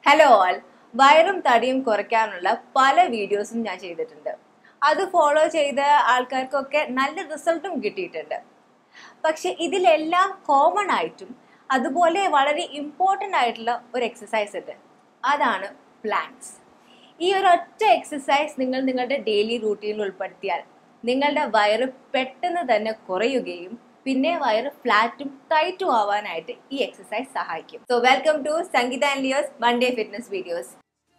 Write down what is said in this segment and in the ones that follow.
hello all വയറും തടിയും കുറയ്ക്കാനുള്ള പല വീഡിയോസും ഞാൻ ചെയ്തിട്ടുണ്ട് അത് ഫോളോ ചെയ്ത ആൾക്കാർക്കൊക്കെ നല്ല റിസൾട്ടും കിട്ടിയിട്ടുണ്ട് പക്ഷെ ഇതിലെല്ലാം കോമൺ ആയിട്ടും അതുപോലെ വളരെ ഇമ്പോർട്ടൻ്റ് ആയിട്ടുള്ള ഒരു എക്സസൈസ് ഉണ്ട് അതാണ് പ്ലാങ്ക്സ് ഈ ഒരു ഒറ്റ എക്സസൈസ് നിങ്ങൾ നിങ്ങളുടെ ഡെയിലി റൂട്ടീനിൽ ഉൾപ്പെടുത്തിയാൽ നിങ്ങളുടെ വയറ് പെട്ടെന്ന് തന്നെ കുറയുകയും പിന്നെ വയറ് ഫ്ലാറ്റും ടൈറ്റും ആവാനായിട്ട് ഈ എക്സസൈസ് സഹായിക്കും so welcome to Sangeetha and Leo's Monday fitness videos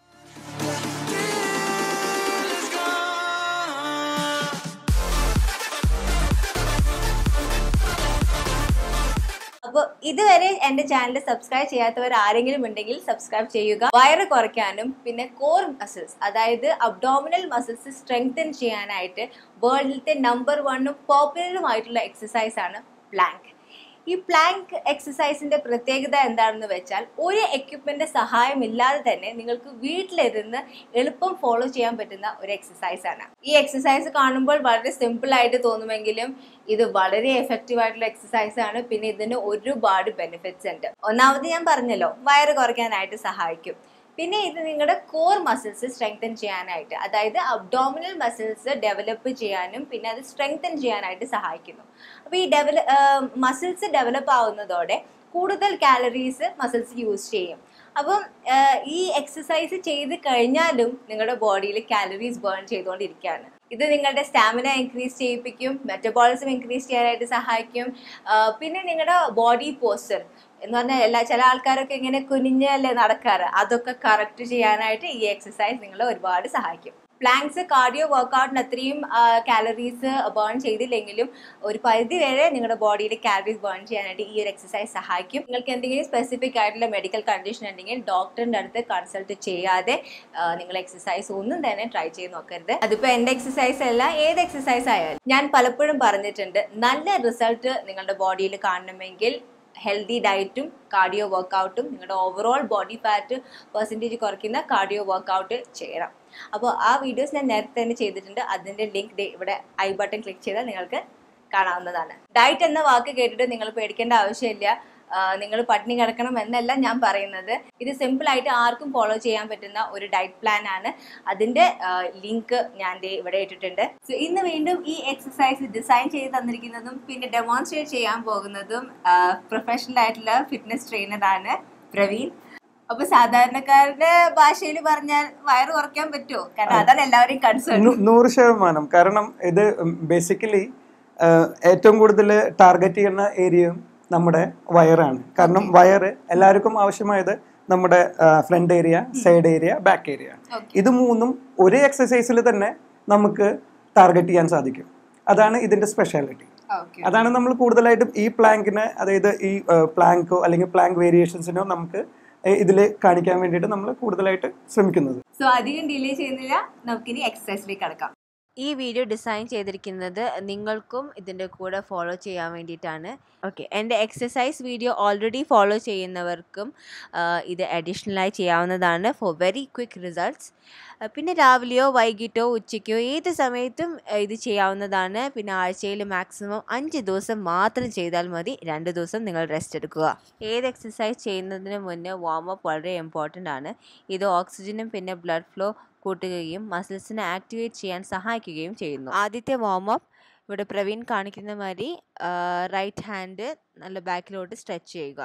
അപ്പോൾ ഇതുവരെ എൻ്റെ ചാനൽ സബ്സ്ക്രൈബ് ചെയ്യാത്തവർ ആരെങ്കിലും ഉണ്ടെങ്കിൽ സബ്സ്ക്രൈബ് ചെയ്യുക വയറ് കുറയ്ക്കാനും പിന്നെ കോർ മസിൽസ് അതായത് അബ്ഡോമിനൽ മസിൽസ് സ്ട്രെങ്തൻ ചെയ്യാനായിട്ട് വേൾഡിലത്തെ നമ്പർ വണ്ണും പോപ്പുലറുമായിട്ടുള്ള എക്സസൈസ് ആണ് പ്ലാങ്ക് ഈ പ്ലാങ്ക് എക്സസൈസിന്റെ പ്രത്യേകത എന്താണെന്ന് വെച്ചാൽ ഒരു എക്യുപ്മെന്റ് സഹായം ഇല്ലാതെ തന്നെ നിങ്ങൾക്ക് വീട്ടിലിരുന്ന് എളുപ്പം ഫോളോ ചെയ്യാൻ പറ്റുന്ന ഒരു എക്സസൈസ് ആണ് ഈ എക്സസൈസ് കാണുമ്പോൾ വളരെ സിമ്പിൾ ആയിട്ട് തോന്നുമെങ്കിലും ഇത് വളരെ എഫക്റ്റീവ് ആയിട്ടുള്ള എക്സസൈസ് ആണ് പിന്നെ ഇതിന് ഒരുപാട് ബെനിഫിറ്റ്സ് ഉണ്ട് ഒന്നാമത് ഞാൻ പറഞ്ഞല്ലോ വയറ് കുറയ്ക്കാനായിട്ട് സഹായിക്കും പിന്നെ ഇത് നിങ്ങളുടെ കോർ മസിൽസ് സ്ട്രെങ്തൻ ചെയ്യാനായിട്ട് അതായത് അബ്ഡോമിനൽ മസിൽസ് ഡെവലപ്പ് ചെയ്യാനും പിന്നെ അത് സ്ട്രെങ്തൻ ചെയ്യാനായിട്ട് സഹായിക്കുന്നു അപ്പോൾ ഈ ഡെവല മസിൽസ് ഡെവലപ്പ് ആവുന്നതോടെ കൂടുതൽ കാലറീസ് മസിൽസ് യൂസ് ചെയ്യും അപ്പം ഈ എക്സസൈസ് ചെയ്ത് കഴിഞ്ഞാലും നിങ്ങളുടെ ബോഡിയിൽ കാലറീസ് ബേൺ ചെയ്തുകൊണ്ടിരിക്കുകയാണ് ഇത് നിങ്ങളുടെ സ്റ്റാമിന ഇൻക്രീസ് ചെയ്യിപ്പിക്കും മെറ്റബോളിസം ഇൻക്രീസ് ചെയ്യാനായിട്ട് സഹായിക്കും പിന്നെ നിങ്ങളുടെ ബോഡി പോസ്റ്റർ എന്ന് പറഞ്ഞാൽ എല്ലാ ചില ആൾക്കാരൊക്കെ ഇങ്ങനെ കുനിഞ്ഞല്ലേ നടക്കാറ് അതൊക്കെ കറക്റ്റ് ചെയ്യാനായിട്ട് ഈ എക്സസൈസ് നിങ്ങളെ ഒരുപാട് സഹായിക്കും പ്ലാങ്ക്സ് കാർഡിയോ വർക്കൗട്ടിന് അത്രയും കാലറീസ് ബേൺ ചെയ്തില്ലെങ്കിലും ഒരു പരിധി വരെ നിങ്ങളുടെ ബോഡിയിൽ കാലറീസ് ബേൺ ചെയ്യാനായിട്ട് ഈ ഒരു എക്സസൈസ് സഹായിക്കും നിങ്ങൾക്ക് എന്തെങ്കിലും സ്പെസിഫിക് ആയിട്ടുള്ള മെഡിക്കൽ കണ്ടീഷൻ ഉണ്ടെങ്കിൽ ഡോക്ടറിൻ്റെ അടുത്ത് കൺസൾട്ട് ചെയ്യാതെ നിങ്ങൾ എക്സസൈസ് ഒന്നും തന്നെ ട്രൈ ചെയ്ത് നോക്കരുത് അതിപ്പോൾ എൻ്റെ എക്സസൈസ് അല്ല ഏത് എക്സസൈസ് ആയാലും ഞാൻ പലപ്പോഴും പറഞ്ഞിട്ടുണ്ട് നല്ല റിസൾട്ട് നിങ്ങളുടെ ബോഡിയിൽ കാണണമെങ്കിൽ ഹെൽത്തി ഡയറ്റും കാർഡിയോ വർക്കൗട്ടും നിങ്ങളുടെ ഓവറോൾ ബോഡി ഫാറ്റ് പെർസെൻറ്റേജ് കുറയ്ക്കുന്ന കാർഡിയോ വർക്കൗട്ട് ചെയ്യണം അപ്പോൾ ആ വീഡിയോസ് ഞാൻ നേരത്തെ തന്നെ ചെയ്തിട്ടുണ്ട് അതിൻ്റെ ലിങ്ക് ഇവിടെ ഐ ബട്ടൺ ക്ലിക്ക് ചെയ്താൽ നിങ്ങൾക്ക് കാണാവുന്നതാണ് ഡയറ്റ് എന്ന വാക്ക് കേട്ടിട്ട് നിങ്ങൾ പേടിക്കേണ്ട ആവശ്യമില്ല നിങ്ങൾ പട്ടിണി കിടക്കണം എന്നല്ല ഞാൻ പറയുന്നത് ഇത് സിമ്പിൾ ആയിട്ട് ആർക്കും ഫോളോ ചെയ്യാൻ പറ്റുന്ന ഒരു ഡയറ്റ് പ്ലാൻ ആണ് അതിന്റെ ലിങ്ക് ഞാൻ ഇവിടെ ഇട്ടിട്ടുണ്ട് സോ ഇന്ന് വീണ്ടും ഈ എക്സസൈസ് ഡിസൈൻ ചെയ്ത് തന്നിരിക്കുന്നതും പിന്നെ ഡെമോൺസ്ട്രേറ്റ് ചെയ്യാൻ പോകുന്നതും പ്രൊഫഷണൽ ആയിട്ടുള്ള ഫിറ്റ്നസ് ട്രെയിനറാണ് പ്രവീൺ അപ്പൊ സാധാരണക്കാരുടെ ഭാഷയിൽ പറഞ്ഞാൽ വയറ് കുറയ്ക്കാൻ പറ്റുമോ കാരണം അതാണ് എല്ലാവരെയും കൺസേൺ നൂറ് ശതമാനം കാരണം ഇത് ബേസിക്കലി ഏറ്റവും കൂടുതൽ ടാർഗറ്റ് ചെയ്യുന്ന ഏരിയയും നമ്മുടെ വയറാണ് കാരണം വയറ് എല്ലാവർക്കും ആവശ്യമായത് നമ്മുടെ front area side area back area ഇത് മൂന്നും ഒരേ എക്സസൈസിൽ തന്നെ നമുക്ക് ടാർഗറ്റ് ചെയ്യാൻ സാധിക്കും അതാണ് ഇതിന്റെ സ്പെഷ്യാലിറ്റി അതാണ് നമ്മൾ കൂടുതലായിട്ടും ഈ പ്ലാങ്കിന് അതായത് ഈ പ്ലാങ്കോ അല്ലെങ്കിൽ പ്ലാങ്ക് വേരിയേഷൻസിനോ നമുക്ക് ഇതിൽ കാണിക്കാൻ വേണ്ടിയിട്ട് നമ്മൾ കൂടുതലായിട്ട് ശ്രമിക്കുന്നത് സോ അധികം ഡിലേ ചെയ്യുന്നില്ല നമുക്കിനി എക്സസൈസിലേക്ക് കടക്കാം ഈ വീഡിയോ ഡിസൈൻ ചെയ്തിരിക്കുന്നത് നിങ്ങൾക്കും ഇതിൻ്റെ കൂടെ ഫോളോ ചെയ്യാൻ വേണ്ടിയിട്ടാണ് ഓക്കെ എൻ്റെ എക്സസൈസ് വീഡിയോ ഓൾറെഡി ഫോളോ ചെയ്യുന്നവർക്കും ഇത് അഡീഷണലായി ചെയ്യാവുന്നതാണ് ഫോർ വെരി ക്വിക്ക് റിസൾട്ട്സ് പിന്നെ രാവിലെയോ വൈകിട്ടോ ഉച്ചയ്ക്കോ ഏത് സമയത്തും ഇത് ചെയ്യാവുന്നതാണ് പിന്നെ ആഴ്ചയിൽ മാക്സിമം അഞ്ച് ദിവസം മാത്രം ചെയ്താൽ മതി രണ്ട് ദിവസം നിങ്ങൾ റെസ്റ്റ് എടുക്കുക ഏത് എക്സസൈസ് ചെയ്യുന്നതിന് മുന്നേ വാം അപ്പ് വളരെ ഇമ്പോർട്ടൻ്റ് ആണ് ഇത് ഓക്സിജനും പിന്നെ ബ്ലഡ് ഫ്ലോ കൂട്ടുകയും മസിൽസിനെ ആക്ടിവേറ്റ് ചെയ്യാൻ സഹായിക്കുകയും ചെയ്യുന്നു ആദ്യത്തെ വാം അപ്പ് ഇവിടെ പ്രവീൺ കാണിക്കുന്ന മാതിരി റൈറ്റ് ഹാൻഡ് നല്ല ബാക്കിലോട്ട് സ്ട്രെച്ച് ചെയ്യുക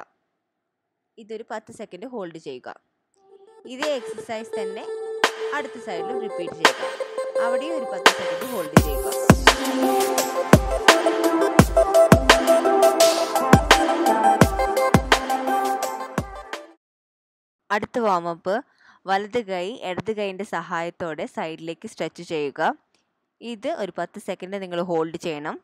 ഇതൊരു പത്ത് സെക്കൻഡ് ഹോൾഡ് ചെയ്യുക ഇതേ എക്സസൈസ് തന്നെ അടുത്ത സൈഡിലും റിപ്പീറ്റ് ചെയ്യുക അവിടെയും ഒരു പത്ത് സെക്കൻഡ് ഹോൾഡ് ചെയ്യുക അടുത്ത വാമപ്പ് വലത് കൈ ഇടത് കൈയിൻ്റെ സഹായത്തോടെ സൈഡിലേക്ക് സ്ട്രെച്ച് ചെയ്യുക ഇത് ഒരു പത്ത് സെക്കൻഡ് നിങ്ങൾ ഹോൾഡ് ചെയ്യണം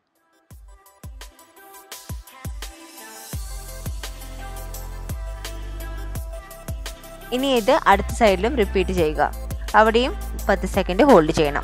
ഇനി ഇത് അടുത്ത സൈഡിലും റിപ്പീറ്റ് ചെയ്യുക അവിടെയും പത്ത് സെക്കൻഡ് ഹോൾഡ് ചെയ്യണം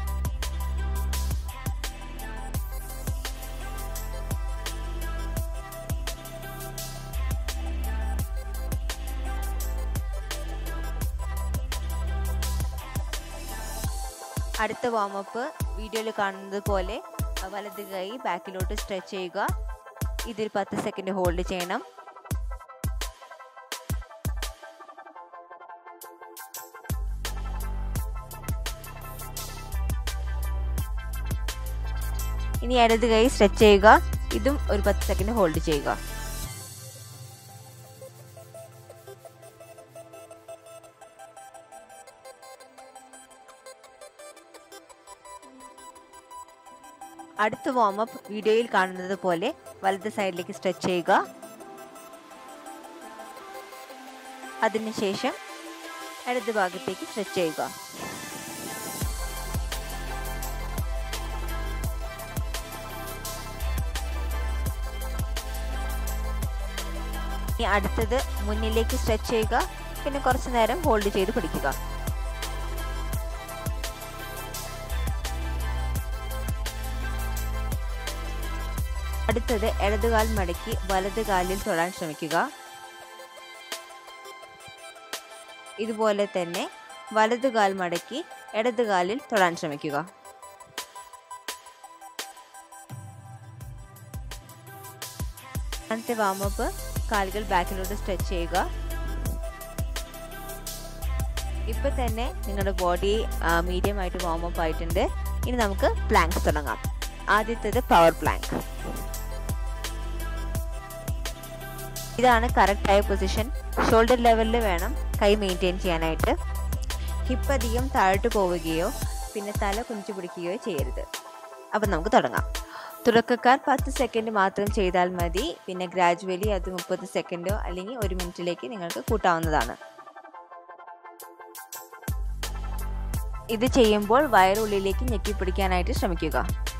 അടുത്ത വാമപ്പ് വീഡിയോയിൽ കാണുന്നത് പോലെ വലത് കൈ ബാക്കിലോട്ട് സ്ട്രെച്ച് ചെയ്യുക ഇതൊരു പത്ത് സെക്കൻഡ് ഹോൾഡ് ചെയ്യണം ഇനി ഇടത് കൈ സ്ട്രെച്ച് ചെയ്യുക ഇതും ഒരു പത്ത് സെക്കൻഡ് ഹോൾഡ് ചെയ്യുക അടുത്ത വാമപ്പ് വീഡിയോയിൽ കാണുന്നത് പോലെ വലത് സൈഡിലേക്ക് സ്ട്രെച്ച് ചെയ്യുക അതിനുശേഷം ഇടത് ഭാഗത്തേക്ക് സ്ട്രെച്ച് ചെയ്യുക ഇനി അടുത്തത് മുന്നിലേക്ക് സ്ട്രെച്ച് ചെയ്യുക പിന്നെ കുറച്ച് നേരം ഹോൾഡ് ചെയ്ത് പിടിക്കുക അടുത്തത് ഇടതുകാൽ മടക്കി വലത് കാലിൽ തൊടാൻ ശ്രമിക്കുക ഇതുപോലെ തന്നെ വലത് കാൽ മടക്കി ഇടത് കാലിൽ തൊടാൻ ശ്രമിക്കുക രണ്ടാമത്തെ വാമപ്പ് കാലുകൾ ബാക്കിലോട്ട് സ്ട്രെച്ച് ചെയ്യുക ഇപ്പൊ തന്നെ നിങ്ങളുടെ ബോഡി മീഡിയം ആയിട്ട് വാമപ്പ് ആയിട്ടുണ്ട് ഇനി നമുക്ക് പ്ലാങ്ക് തുടങ്ങാം ആദ്യത്തേത് പവർ പ്ലാങ്ക് ഇതാണ് കറക്റ്റ് ആയ പൊസിഷൻ ഷോൾഡർ ലെവലിൽ വേണം കൈ മെയിൻറ്റെയിൻ ചെയ്യാനായിട്ട് ഹിപ്പ് അധികം താഴോട്ട് പോവുകയോ പിന്നെ തല കുഞ്ചു പിടിക്കുകയോ ചെയ്യരുത് അപ്പം നമുക്ക് തുടങ്ങാം തുടക്കക്കാർ പത്ത് സെക്കൻഡ് മാത്രം ചെയ്താൽ മതി പിന്നെ ഗ്രാജുവലി അത് മുപ്പത് സെക്കൻഡോ അല്ലെങ്കിൽ ഒരു മിനിറ്റിലേക്ക് നിങ്ങൾക്ക് കൂട്ടാവുന്നതാണ് ഇത് ചെയ്യുമ്പോൾ വയറുള്ളിലേക്ക് ഞെക്കി പിടിക്കാനായിട്ട് ശ്രമിക്കുക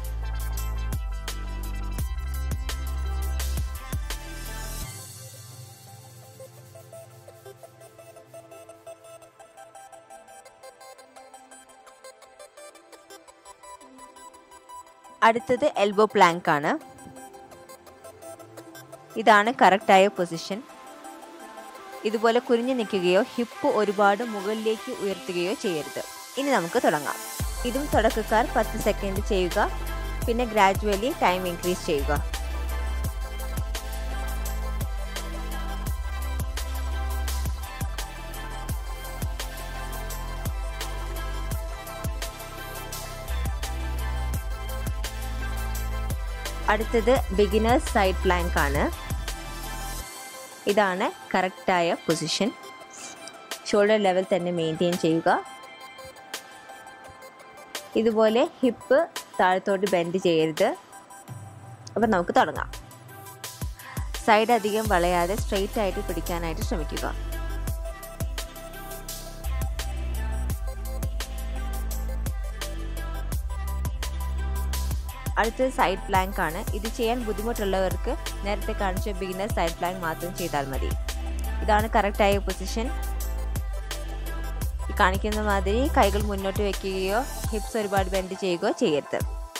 അടുത്തത് എൽബോ പ്ലാങ്ക് ആണ് ഇതാണ് കറക്റ്റായ പൊസിഷൻ ഇതുപോലെ കുനിഞ്ഞു നിൽക്കുകയോ ഹിപ്പ് ഒരുപാട് മുകളിലേക്ക് ഉയർത്തുകയോ ചെയ്യരുത് ഇനി നമുക്ക് തുടങ്ങാം ഇതും തുടക്കക്കാർ പത്ത് സെക്കൻഡ് ചെയ്യുക പിന്നെ ഗ്രാജുവലി ടൈം ഇൻക്രീസ് ചെയ്യുക അടുത്തത് ബിഗിനേഴ്സ് സൈഡ് പ്ലാങ്ക് ആണ് ഇതാണ് കറക്റ്റായ പൊസിഷൻ ഷോൾഡർ ലെവൽ തന്നെ മെയിൻറ്റെയിൻ ചെയ്യുക ഇതുപോലെ ഹിപ്പ് താഴത്തോട്ട് ബെൻഡ് ചെയ്യരുത് അപ്പം നമുക്ക് തുടങ്ങാം സൈഡ് അധികം വളയാതെ സ്ട്രെയിറ്റ് ആയിട്ട് പിടിക്കാനായിട്ട് ശ്രമിക്കുക അടുത്തത് സൈഡ് പ്ലാങ്ക് ആണ് ഇത് ചെയ്യാൻ ബുദ്ധിമുട്ടുള്ളവർക്ക് നേരത്തെ കാണിച്ച ബിഗിനർ സൈഡ് പ്ലാങ്ക് മാത്രം ചെയ്താൽ മതി ഇതാണ് കറക്റ്റായ പൊസിഷൻ കാണിക്കുന്ന മാതിരി കൈകൾ മുന്നോട്ട് വെക്കുകയോ ഹിപ്സ് ഒരുപാട് ബെൻഡ് ചെയ്യുകയോ ചെയ്യരുത്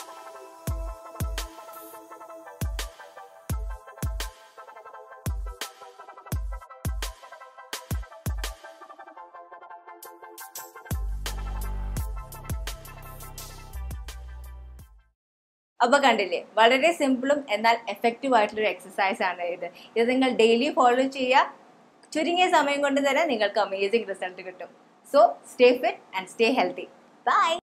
അപ്പൊ കണ്ടില്ലേ വളരെ സിമ്പിളും എന്നാൽ എഫക്റ്റീവ് ആയിട്ടുള്ള ഒരു എക്സസൈസ് ആണ് ഇത് ഇത് നിങ്ങൾ ഡെയിലി ഫോളോ ചെയ്യുക ചുരുങ്ങിയ സമയം കൊണ്ട് തന്നെ നിങ്ങൾക്ക് അമേസിംഗ് റിസൾട്ട് കിട്ടും so stay fit and stay healthy by